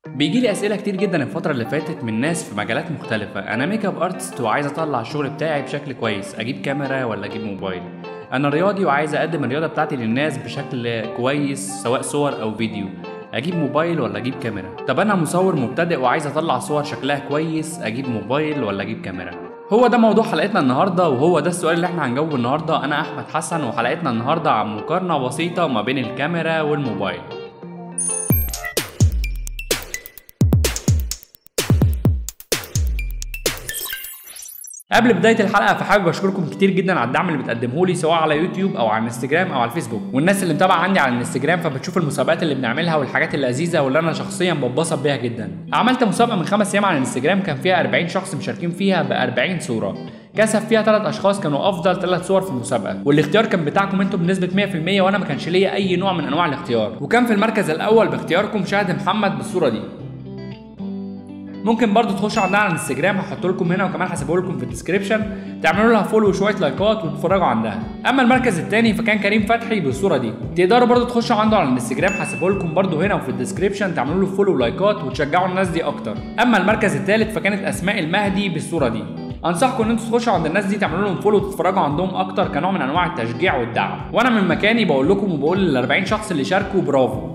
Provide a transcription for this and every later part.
بيجي لي اسئله كتير جدا الفتره اللي فاتت من ناس في مجالات مختلفه انا ميك اب ارتست وعايز اطلع الشغل بتاعي بشكل كويس اجيب كاميرا ولا اجيب موبايل انا رياضي وعايز اقدم الرياضه بتاعتي للناس بشكل كويس سواء صور او فيديو اجيب موبايل ولا اجيب كاميرا طب انا مصور مبتدئ وعايز اطلع صور شكلها كويس اجيب موبايل ولا اجيب كاميرا هو ده موضوع حلقتنا النهارده وهو ده السؤال اللي احنا هنجاوبه النهارده انا احمد حسن وحلقتنا النهارده عن مقارنه بسيطه ما بين الكاميرا والموبايل قبل بدايه الحلقه فحابب اشكركم كتير جدا على الدعم اللي بتقدمه لي سواء على يوتيوب او على الانستجرام او على الفيسبوك والناس اللي متابعه عندي على الانستجرام فبتشوف المسابقات اللي بنعملها والحاجات اللذيذه واللي انا شخصيا بتبسط بيها جدا عملت مسابقه من خمس ايام على الانستجرام كان فيها 40 شخص مشاركين فيها ب 40 صوره كسب فيها ثلاث اشخاص كانوا افضل ثلاث صور في المسابقه والاختيار كان بتاعكم انتم بنسبه 100% وانا ما كانش ليا اي نوع من انواع الاختيار وكان في المركز الاول باختياركم شاهد محمد بالصوره دي ممكن برضو تخشوا عندنا على الانستجرام هحط لكم هنا وكمان هسيبه لكم في الديسكربشن تعملوا لها فولو وشويه لايكات وتتفرجوا عندها اما المركز الثاني فكان كريم فتحي بالصوره دي تقدروا برضو تخشوا عنده على الانستجرام هسيبه لكم برضو هنا وفي الديسكربشن تعملوا له فولو ولايكات وتشجعوا الناس دي اكتر اما المركز الثالث فكانت اسماء المهدي بالصوره دي انصحكم ان انتوا تخشوا عند الناس دي تعملوا لهم فولو وتتفرجوا عندهم اكتر كنوع من انواع التشجيع والدعم وانا من مكاني بقول لكم وبقول لل 40 شخص اللي شاركوا برافو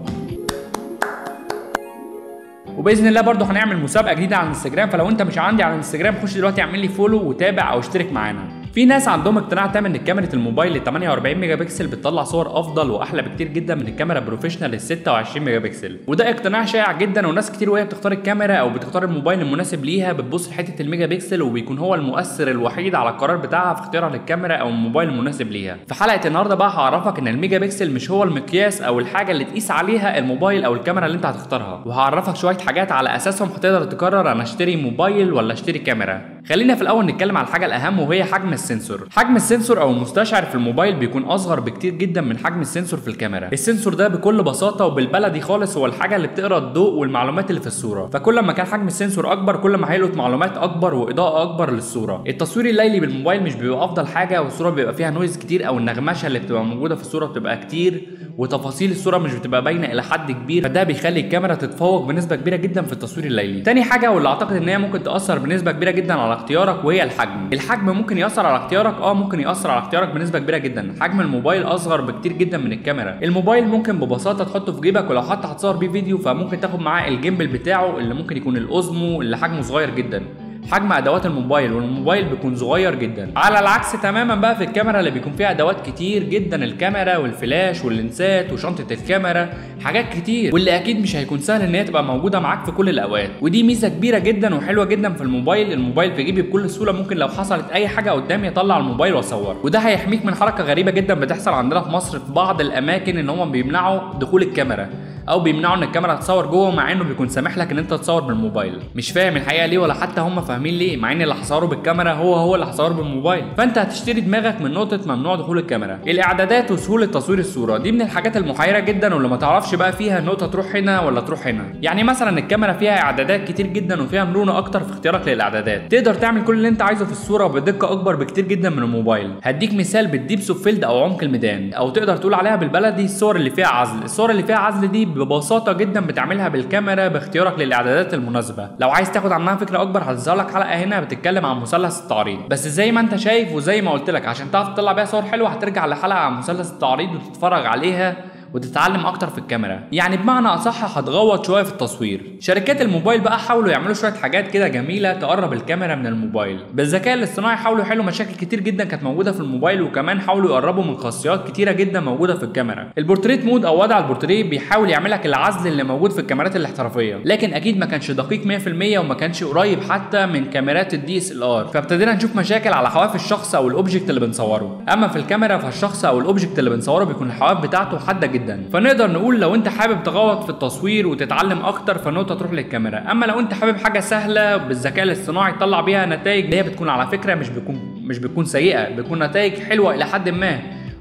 وباذن الله برضو هنعمل مسابقه جديده على الانستجرام فلو انت مش عندي على الانستجرام خش دلوقتي اعمل لي فولو وتابع او اشترك معانا في ناس عندهم اقتناع تام ان كاميرا الموبايل ال 48 ميجا بكسل بتطلع صور افضل واحلى بكتير جدا من الكاميرا بروفيشنال ال 26 ميجا بكسل وده اقتناع شائع جدا وناس كتير وهي بتختار الكاميرا او بتختار الموبايل المناسب ليها بتبص لحته الميجا بكسل وبيكون هو المؤثر الوحيد على القرار بتاعها في اختيارها للكاميرا او الموبايل المناسب ليها في حلقه النهارده بقى هعرفك ان الميجا بكسل مش هو المقياس او الحاجه اللي تقيس عليها الموبايل او الكاميرا اللي انت هتختارها وهعرفك شويه حاجات على اساسهم هتقدر تقرر انا اشتري موبايل ولا اشتري كاميرا خلينا في الاول نتكلم على الحاجه الاهم وهي حجم السنسور حجم السنسور او المستشعر في الموبايل بيكون اصغر بكتير جدا من حجم السنسور في الكاميرا السنسور ده بكل بساطه وبالبلدي خالص هو الحاجه اللي بتقرا الضوء والمعلومات اللي في الصوره فكل ما كان حجم السنسور اكبر كل ما هيلقط معلومات اكبر واضاءه اكبر للصوره التصوير الليلي بالموبايل مش بيبقى افضل حاجه والصوره بيبقى فيها نويز كتير او النغمشه اللي بتبقى موجوده في الصوره بتبقى كتير وتفاصيل الصوره مش بتبقى باينه الى حد كبير فده بيخلي الكاميرا تتفوق بنسبه كبيره جدا في التصوير الليلي تاني حاجه واللي اعتقد ان هي ممكن تاثر بنسبه كبيره جدا على اختيارك وهي الحجم الحجم ممكن ياثر على اختيارك اه ممكن ياثر على اختيارك بنسبه كبيره جدا حجم الموبايل اصغر بكتير جدا من الكاميرا الموبايل ممكن ببساطه تحطه في جيبك ولو حتى هتصور بيه فيديو فممكن تاخد معاه الجيمبل بتاعه اللي ممكن يكون الاوزمو اللي حجمه صغير جدا حجم ادوات الموبايل والموبايل بيكون صغير جدا على العكس تماما بقى في الكاميرا اللي بيكون فيها ادوات كتير جدا الكاميرا والفلاش واللينسات وشنطه الكاميرا حاجات كتير واللي اكيد مش هيكون سهل ان هي تبقى موجوده معاك في كل الاوقات ودي ميزه كبيره جدا وحلوه جدا في الموبايل الموبايل في جيبي بكل سهوله ممكن لو حصلت اي حاجه قدامي اطلع الموبايل واصور وده هيحميك من حركه غريبه جدا بتحصل عندنا في مصر في بعض الاماكن ان هم بيمنعوا دخول الكاميرا او بيمنعوا ان الكاميرا تصور جوه مع انه بيكون سامح لك ان انت تصور بالموبايل مش فاهم الحقيقه ليه ولا حتى هم فاهمين ليه مع ان اللي هصوره بالكاميرا هو هو اللي هصوره بالموبايل فانت هتشتري دماغك من نقطه ممنوع دخول الكاميرا الاعدادات وسهوله تصوير الصوره دي من الحاجات المحيره جدا واللي ما تعرفش بقى فيها نقطه تروح هنا ولا تروح هنا يعني مثلا الكاميرا فيها اعدادات كتير جدا وفيها مرونه اكتر في اختيارك للاعدادات تقدر تعمل كل اللي انت عايزه في الصوره بدقه اكبر بكتير جدا من الموبايل هديك مثال بالديبس اوف فيلد او عمق الميدان او تقدر تقول عليها بالبلدي الصور اللي فيها عزل الصور اللي فيها عزل دي ببساطه جدا بتعملها بالكاميرا باختيارك للاعدادات المناسبه لو عايز تاخد عنها فكره اكبر هتظهر لك حلقه هنا بتتكلم عن مثلث التعريض بس زي ما انت شايف وزي ما قلت لك عشان تعرف تطلع بيها صور حلوه هترجع لحلقه عن مثلث التعريض وتتفرج عليها وتتعلم اكتر في الكاميرا يعني بمعنى اصح هتغوط شويه في التصوير شركات الموبايل بقى حاولوا يعملوا شويه حاجات كده جميله تقرب الكاميرا من الموبايل بالذكاء الاصطناعي حاولوا يحلوا مشاكل كتير جدا كانت موجوده في الموبايل وكمان حاولوا يقربوا من خاصيات كتيره جدا موجوده في الكاميرا البورتريت مود او وضع البورتريه بيحاول يعمل لك العزل اللي موجود في الكاميرات الاحترافيه لكن اكيد ما كانش دقيق 100% وما كانش قريب حتى من كاميرات الدي اس ال ار فابتدينا نشوف مشاكل على حواف الشخص او الاوبجكت اللي بنصوره اما في الكاميرا فالشخص او الاوبجكت اللي بنصوره بيكون الحواف بتاعته حاده جدا فنقدر نقول لو انت حابب تغوط في التصوير وتتعلم اكتر فنقطه تروح للكاميرا اما لو انت حابب حاجه سهله بالذكاء الاصطناعي تطلع بيها نتائج اللي هي بتكون على فكره مش بيكون مش بتكون سيئه بتكون نتائج حلوه الى حد ما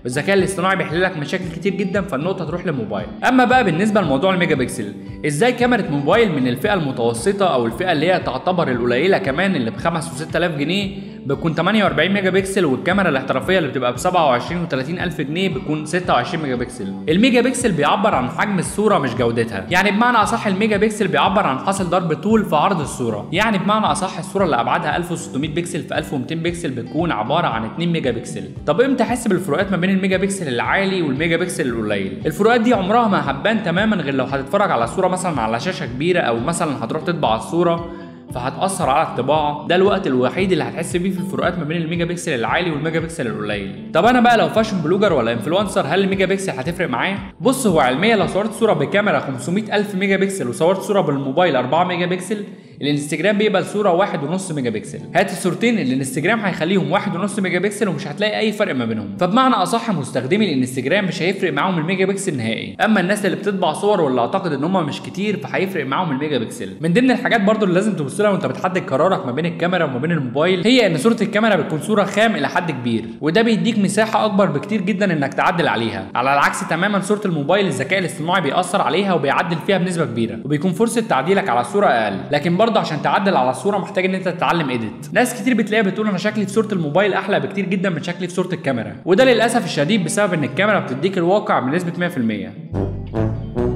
والذكاء الاصطناعي بيحل لك مشاكل كتير جدا فالنقطه تروح للموبايل اما بقى بالنسبه لموضوع الميجا بكسل ازاي كاميرا موبايل من الفئه المتوسطه او الفئه اللي هي تعتبر القليله كمان اللي ب 5 و6000 جنيه بتكون 48 ميجا بكسل والكاميرا الاحترافيه اللي بتبقى ب 27 و30 الف جنيه بتكون 26 ميجا بكسل الميجا بكسل بيعبر عن حجم الصوره مش جودتها يعني بمعنى اصح الميجا بكسل بيعبر عن حاصل ضرب طول في عرض الصوره يعني بمعنى اصح الصوره اللي ابعادها 1600 بكسل في 1200 بكسل بتكون عباره عن 2 ميجا بكسل طب امتى احس بالفروقات ما بين الميجا بكسل العالي والميجا بكسل القليل الفروقات دي عمرها ما هتبان تماما غير لو هتتفرج على صوره مثلا على شاشه كبيره او مثلا هتروح تطبع الصوره فهتأثر على الطباعة ده الوقت الوحيد اللي هتحس بيه في الفروقات ما بين الميجا بكسل العالي والميجا بكسل القليل طب انا بقى لو فاشن بلوجر ولا انفلونسر هل الميجا بكسل هتفرق معايا بص هو علميا لو صورت صورة بكاميرا 500 ألف ميجا بكسل وصورت صورة بالموبايل 4 ميجا بكسل الانستجرام بيقبل صوره واحد ونص ميجا بكسل هات الصورتين اللي الانستجرام هيخليهم واحد ونص ميجا بكسل ومش هتلاقي اي فرق ما بينهم فبمعنى اصح مستخدمي الانستجرام مش هيفرق معاهم الميجا بكسل نهائي اما الناس اللي بتطبع صور واللي اعتقد ان هم مش كتير فهيفرق معاهم الميجا بكسل من ضمن الحاجات برضو اللي لازم تبص لها وانت بتحدد قرارك ما بين الكاميرا وما بين الموبايل هي ان صوره الكاميرا بتكون صوره خام الى حد كبير وده بيديك مساحه اكبر بكتير جدا انك تعدل عليها على العكس تماما صوره الموبايل الذكاء الاصطناعي بيأثر عليها وبيعدل فيها بنسبه كبيره وبيكون فرصه تعديلك على الصوره اقل لكن برضه عشان تعدل على الصوره محتاج ان انت تتعلم ايديت ناس كتير بتلاقيها بتقول انا شكلي في صوره الموبايل احلى بكتير جدا من شكلي في صوره الكاميرا وده للاسف الشديد بسبب ان الكاميرا بتديك الواقع بنسبه 100%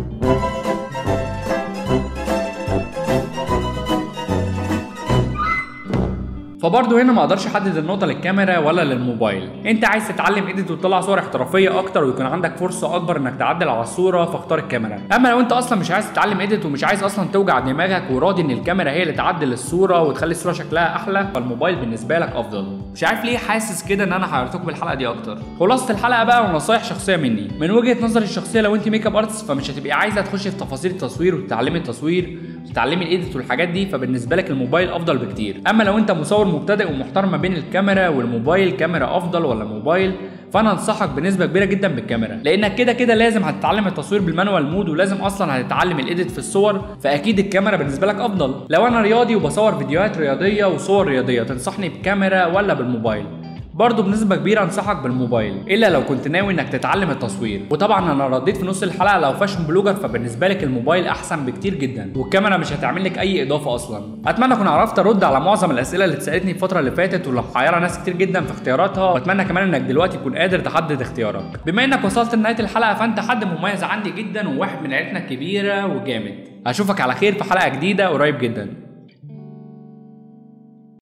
فبرضه هنا ما اقدرش احدد النقطه للكاميرا ولا للموبايل انت عايز تتعلم ايديت وتطلع صور احترافيه اكتر ويكون عندك فرصه اكبر انك تعدل على الصوره فاختار الكاميرا اما لو انت اصلا مش عايز تتعلم ايديت ومش عايز اصلا توجع دماغك وراضي ان الكاميرا هي اللي تعدل الصوره وتخلي الصوره شكلها احلى فالموبايل بالنسبه لك افضل مش عارف ليه حاسس كده ان انا حيرتكم بالحلقه دي اكتر خلاصه الحلقه بقى ونصايح شخصيه مني من وجهه نظري الشخصيه لو انت ميك اب ارتست فمش هتبقي عايزه تخشي في تفاصيل التصوير وتتعلمي التصوير وتتعلمي الايديت والحاجات دي فبالنسبه لك الموبايل افضل بكتير اما لو انت مصور مبتدئ ومحترم ما بين الكاميرا والموبايل كاميرا افضل ولا موبايل فانا انصحك بنسبه كبيره جدا بالكاميرا لانك كده كده لازم هتتعلم التصوير بالمانوال مود ولازم اصلا هتتعلم الايديت في الصور فاكيد الكاميرا بالنسبه لك افضل لو انا رياضي وبصور فيديوهات رياضيه وصور رياضيه تنصحني بكاميرا ولا بالموبايل برضه بنسبة كبيرة انصحك بالموبايل الا لو كنت ناوي انك تتعلم التصوير وطبعا انا رديت في نص الحلقة لو فاشن بلوجر فبالنسبة لك الموبايل احسن بكتير جدا والكاميرا مش هتعمل لك اي اضافة اصلا اتمنى اكون عرفت ارد على معظم الاسئلة اللي اتسالتني الفترة اللي فاتت واللي محيرة ناس كتير جدا في اختياراتها واتمنى كمان انك دلوقتي تكون قادر تحدد اختيارك بما انك وصلت لنهاية الحلقة فانت حد مميز عندي جدا وواحد من عيلتنا الكبيرة وجامد اشوفك على خير في حلقة جديدة قريب جدا